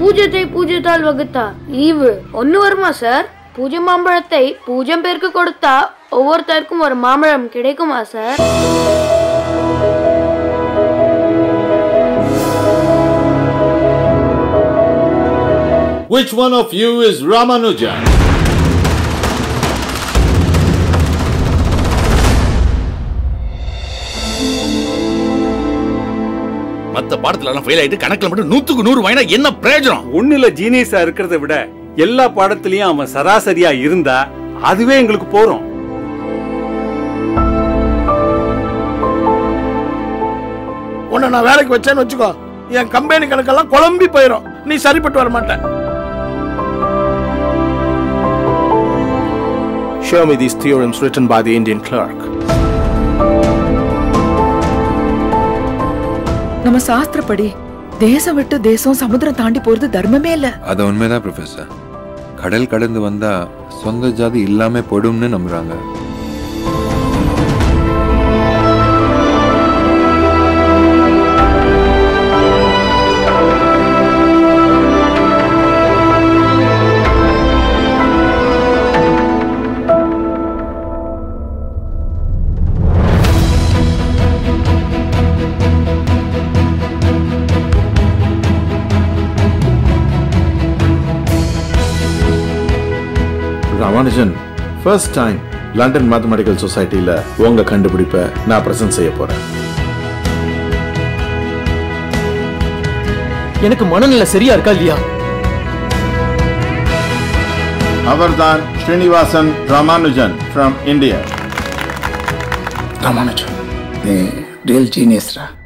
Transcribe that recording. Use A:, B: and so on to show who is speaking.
A: பூஜ்யத்தை பூஜ்யத்தால் வகுத்தா ஈவு ஒன்னு வருமா சார் பூஜை மாம்பழத்தை பூஜ்யம் பேருக்கு கொடுத்தா ஒவ்வொருத்தருக்கும் ஒரு மாம்பழம் கிடைக்குமா sir
B: Which one of you is Ramanujan?
C: மத்த பாடத்துல எல்லாம் ஃபெயில் ஆயிட்டு கணக்குல மட்டும் நூத்துக்கு நூறு வாங்கினா என்ன பிரயோஜனம்
D: ஒண்ணுல ஜீனியஸா இருக்கிறத விட எல்லா பாடத்திலயும் அவன் சராசரியா இருந்தா அதுவே எங்களுக்கு போறோம்
E: உன்னை நான் வேலைக்கு வச்சேன்னு வச்சுக்கோ என் கம்பெனி கணக்கெல்லாம் குழம்பி போயிடும் நீ சரிப்பட்டு வர மாட்ட
F: Show me these theorems written by the Indian clerk.
G: நம்ம சாஸ்திரப்படி தேசம் விட்டு தேசம் சமுத்திரம் தாண்டி போறது தர்மமே இல்ல
H: அது உண்மைதான் ப்ரொஃபஸர் கடல் கடந்து வந்தா சொந்த ஜாதி இல்லாம போடும்னு நம்புறாங்க
B: Ramanujan first time London mathematical சொசைட்டில உங்க கண்டுபிடிப்பை நான் பிரசன்ட் செய்ய போறேன்
I: எனக்கு மனநிலை சரியா இருக்கா இல்லையா
B: அவர்தான் ஸ்ரீனிவாசன் ராமானுஜன் ஃப்ரம் இந்தியா
J: ராமானுஜன் நீ ரியல் ஜீனியஸ்ரா